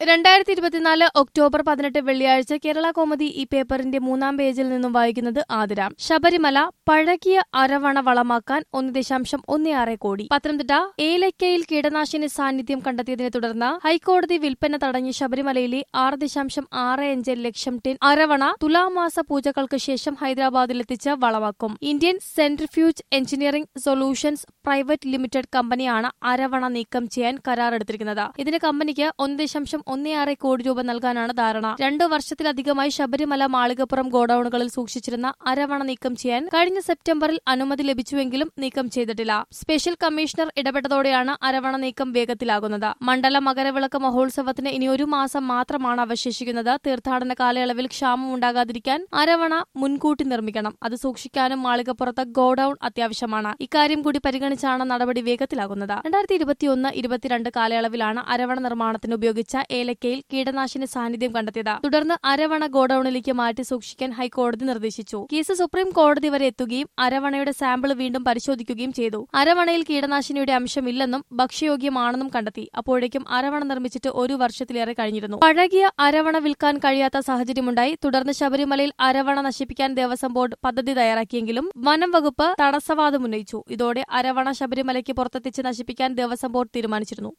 രണ്ടായിരത്തി ഇരുപത്തിനാല് ഒക്ടോബർ പതിനെട്ട് വെള്ളിയാഴ്ച കേരള കോമഡി ഈ പേപ്പറിന്റെ മൂന്നാം പേജിൽ നിന്നും വായിക്കുന്നത് ആതിരാം ശബരിമല പഴകിയ അരവണ വളമാക്കാൻ ഒന്ന് ദശാംശം ഒന്ന് ആറ് കോടി പത്തനംതിട്ട ഏലക്കയിൽ കീടനാശിനി സാന്നിധ്യം കണ്ടെത്തിയതിനെ തുടർന്ന് ഹൈക്കോടതി വിൽപ്പന തടഞ്ഞ ശബരിമലയിലെ ആറ് ദശാംശം ആറ് അഞ്ച് ലക്ഷം ടിൻ അരവണ തുലാമാസ പൂജകൾക്ക് ശേഷം ഹൈദരാബാദിലെത്തിച്ച് വളമാക്കും Indian centrifuge engineering solutions private limited കമ്പനിയാണ് അരവണ നീക്കം ചെയ്യാൻ കരാറെടുത്തിരിക്കുന്നത് ഇതിന് കമ്പനിക്ക് ഒന്ന് ദശാംശം ഒന്ന് ആറ് കോടി രൂപ നൽകാനാണ് ധാരണ രണ്ടു വർഷത്തിലധികമായി ശബരിമല മാളികപ്പുറം ഗോഡൌണുകളിൽ സൂക്ഷിച്ചിരുന്ന അരവണ നീക്കം ചെയ്യാൻ കഴിഞ്ഞ സെപ്റ്റംബറിൽ അനുമതി ലഭിച്ചുവെങ്കിലും നീക്കം ചെയ്തിട്ടില്ല സ്പെഷ്യൽ കമ്മീഷണർ ഇടപെട്ടതോടെയാണ് അരവണ നീക്കം വേഗത്തിലാകുന്നത് മണ്ഡല മകരവിളക്ക് മഹോത്സവത്തിന് ഇനി ഒരു മാസം മാത്രമാണ് അവശേഷിക്കുന്നത് തീർത്ഥാടന കാലയളവിൽ ക്ഷാമം ഉണ്ടാകാതിരിക്കാൻ അരവണ മുൻകൂട്ടി നിർമ്മിക്കണം അത് സൂക്ഷിക്കാനും മാളികപ്പുറത്ത് ഗോഡൌൺ അത്യാവശ്യമാണ് ഇക്കാര്യം കൂടി പരിഗണിച്ചാണ് നടപടി വേഗത്തിലാകുന്നത് രണ്ടായിരത്തി ഇരുപത്തിയൊന്ന് ഇരുപത്തിരണ്ട് കാലയളവിലാണ് അരവണ നിർമ്മാണത്തിന് ഉപയോഗിച്ച ഏലക്കയിൽ കീടനാശിനി സാന്നിധ്യം കണ്ടെത്തിയത് തുടർന്ന് അരവണ ഗോഡൌണിലേക്ക് മാറ്റി സൂക്ഷിക്കാൻ ഹൈക്കോടതി നിർദ്ദേശിച്ചു കേസ് സുപ്രീം കോടതി വരെ എത്തുകയും അരവണയുടെ സാമ്പിൾ വീണ്ടും പരിശോധിക്കുകയും ചെയ്തു അരവണയിൽ കീടനാശിനിയുടെ അംശമില്ലെന്നും ഭക്ഷ്യയോഗ്യമാണെന്നും കണ്ടെത്തി അപ്പോഴേക്കും അരവണ നിർമ്മിച്ചിട്ട് ഒരു വർഷത്തിലേറെ കഴിഞ്ഞിരുന്നു പഴകിയ അരവണ വിൽക്കാൻ കഴിയാത്ത സാഹചര്യമുണ്ടായി തുടർന്ന് ശബരിമലയിൽ അരവണ നശിപ്പിക്കാൻ ദേവസ്വം ബോർഡ് പദ്ധതി തയ്യാറാക്കിയെങ്കിലും വനം വകുപ്പ് തടസ്സവാദം ഉന്നയിച്ചു ഇതോടെ അരവണ ശബരിമലയ്ക്ക് പുറത്തെത്തിച്ച് നശിപ്പിക്കാൻ ദേവസ്വം ബോർഡ് തീരുമാനിച്ചിരുന്നു